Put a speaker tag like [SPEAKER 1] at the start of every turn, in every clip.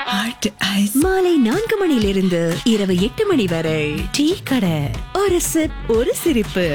[SPEAKER 1] Hot ice
[SPEAKER 2] மாலை நான்கு மணியிலிருந்து இரவு எட்டு மணி வரை
[SPEAKER 1] டீ கடை
[SPEAKER 2] ஒரு சிப் ஒரு சிரிப்பு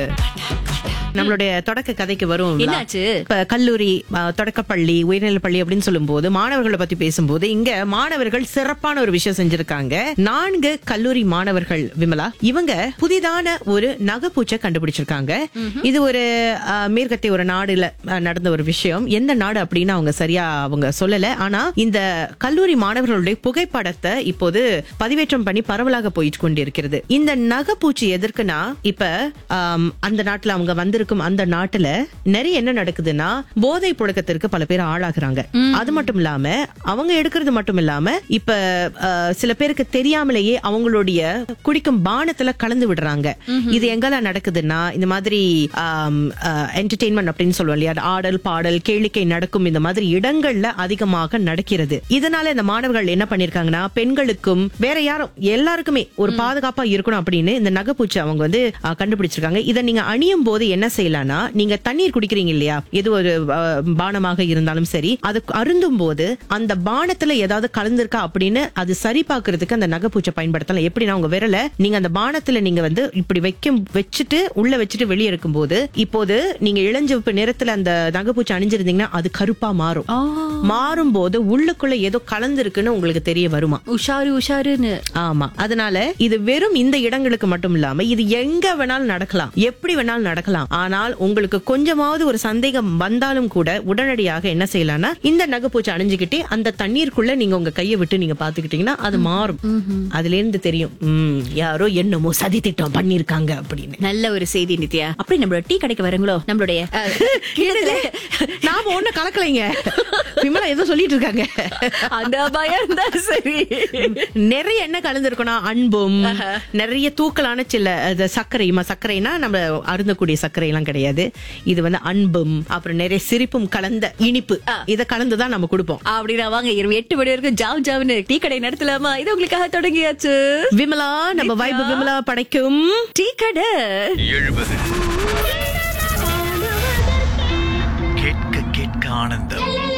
[SPEAKER 1] நம்மளுடைய தொடக்க கதைக்கு வரும்
[SPEAKER 2] என்னாச்சு?
[SPEAKER 1] இப்ப கல்லூரி அ, தொடக்கப்பள்ளி உயர்நிலைப் பள்ளி அப்படின்னு சொல்லும்போது மாணவர்களை பத்தி பேசும்போது இங்க மாணவர்கள் சிறப்பான ஒரு விஷயம் செஞ்சிருக்காங்க நான்கு கல்லூரி மாணவர்கள் விமலா இவங்க புதிதான ஒரு நகைப்பூச்சை கண்டுபிடிச்சிருக்காங்க இது ஒரு அ, மேற்கத்திய ஒரு நாடுல அ, நடந்த ஒரு விஷயம் எந்த நாடு அப்படின்னு அவங்க சரியா அவங்க சொல்லல ஆனா இந்த கல்லூரி மாணவர்களுடைய புகைப்படத்தை இப்போது பதிவேற்றம் பண்ணி பரவலாக போயிட்டு கொண்டிருக்கிறது இந்த நகைப்பூச்சி எதற்குனா இப்ப ஆம், அந்த நாட்டுல அவங்க வந்திருக்கும் அந்த நாட்டுல நிறைய என்ன நடக்குதுன்னா போதை புழக்கத்திற்கு பல பேர் ஆளாகுறாங்க அது மட்டும் இல்லாம அவங்க எடுக்கிறது மட்டும் இல்லாம இப்ப அஹ், சில பேருக்கு தெரியாமலேயே அவங்களுடைய குடிக்கும் பானத்துல கலந்து விடுறாங்க இது எங்கெல்லாம் நடக்குதுன்னா இந்த மாதிரி என்டர்டெயின்மெண்ட் அப்படின்னு சொல்லுவோம் இல்லையா ஆடல் பாடல் கேளிக்கை நடக்கும் இந்த மாதிரி இடங்கள்ல அதிகமாக நடக்கிறது இதனால இந்த மாணவர்கள் என்ன பண்ணிருக்காங்கன்னா பெண்களுக்கும் வேற யாரும் எல்லாருக்குமே ஒரு பாதுகாப்பா இருக்கணும் அப்படின்னு இந்த நகைப்பூச்சி அவங்க வந்து அஹ், கண்டுபிடிச்சிருக்காங்க இதை நீங்க அணியும் போது என்ன செய்யலாம்னா நீங்க தண்ணீர் குடிக்கிறீங்க இல்லையா எது ஒரு அஹ், பானமாக இருந்தாலும் சரி அது அருந்தும் போது அந்த பானத்துல ஏதாவது கலந்திருக்கா அப்படின்னு அது சரி பார்க்கிறதுக்கு அந்த நகைப்பூச்சை பயன்படுத்தலாம் எப்படின்னா உங்க விரல நீங்க அந்த பானத்துல நீங்க வந்து இப்படி வைக்கும் வச்சுட்டு உள்ள வச்சுட்டு வெளியே இருக்கும்போது இப்போது நீங்க இளஞ்சிவப்பு நிறத்துல அந்த நகைப்பூச்சி அணிஞ்சிருந்தீங்கன்னா அது கருப்பா மாறும் மாறும் போது உள்ளுக்குள்ள ஏதோ கலந்திருக்குன்னு உங்களுக்கு தெரிய வருமா
[SPEAKER 2] உஷாரு உஷாருன்னு
[SPEAKER 1] ஆமா அதனால இது வெறும் இந்த இடங்களுக்கு மட்டும் இல்லாம இது எங்க வேணாலும் நடக்கலாம் எப்படி வேணாலும் நடக்கலாம் ஆனால் உங்களுக்கு கொஞ்சமாவது ஒரு சந்தேகம் வந்தாலும் கூட உடனடியாக என்ன செய்யலாம்னா இந்த நகைப்பூச்சி அணிஞ்சுக்கிட்டே அந்த தண்ணீருக்குள்ள நீங்க உங்க கையை விட்டு நீங்க பாத்துக்கிட்டீங்கன்னா அது மாறும் அதுல இருந்து தெரியும் உம், யாரோ என்னமோ சதி திட்டம் பண்ணிருக்காங்க அப்படின்னு
[SPEAKER 2] நல்ல ஒரு செய்தி நித்யா அப்படி நம்மளோட டீ கடைக்கு வரங்களோ நம்மளுடைய அஹ், கிண்ணத்துல
[SPEAKER 1] நாம ஒண்ணு கலக்கலைங்க விமலா ஏதோ சொல்லிட்டு இருக்காங்க
[SPEAKER 2] அந்த பயம் தான் சரி
[SPEAKER 1] நிறைய என்ன கலந்துருக்கும்னா அன்பும் நிறைய தூக்கலான சில அது சர்க்கரையுமா சர்க்கரைனா நம்ம அருந்தக்கூடிய சர்க்கரை எல்லாம் கிடையாது இது வந்து அன்பும் அப்புறம் நிறைய சிரிப்பும் கலந்த இனிப்பு இத கலந்துதான் நம்ம கொடுப்போம்
[SPEAKER 2] அப்படின்னா வாங்க இரவு எட்டு மணி வரைக்கும் ஜாம் ஜாம்னு டீ கடை நடத்தலாமா இது உங்களுக்காக தொடங்கியாச்சு
[SPEAKER 1] விமலா நம்ம வைபு விமலா படைக்கும்
[SPEAKER 2] டீ கடை
[SPEAKER 3] எழுபது கேட்க கேட்க ஆனந்தம்